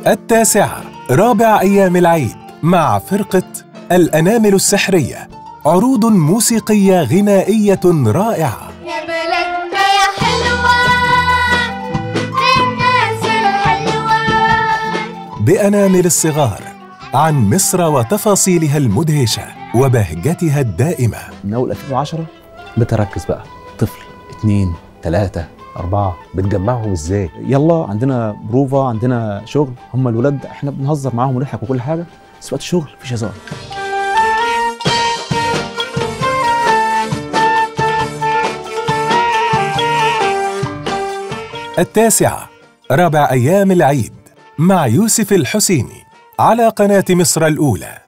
التاسعة رابع أيام العيد مع فرقة الأنامل السحرية عروض موسيقية غنائية رائعة يا بلدنا يا حلوة الناس الحلوة بأنامل الصغار عن مصر وتفاصيلها المدهشة وبهجتها الدائمة من اول 2010 بتركز بقى طفل اتنين تلاتة أربعة بتجمعهم ازاي؟ يلا عندنا بروفا عندنا شغل هم الولاد احنا بنهزر معاهم ونضحك وكل حاجة بس وقت الشغل مفيش هزار التاسعة رابع أيام العيد مع يوسف الحسيني على قناة مصر الأولى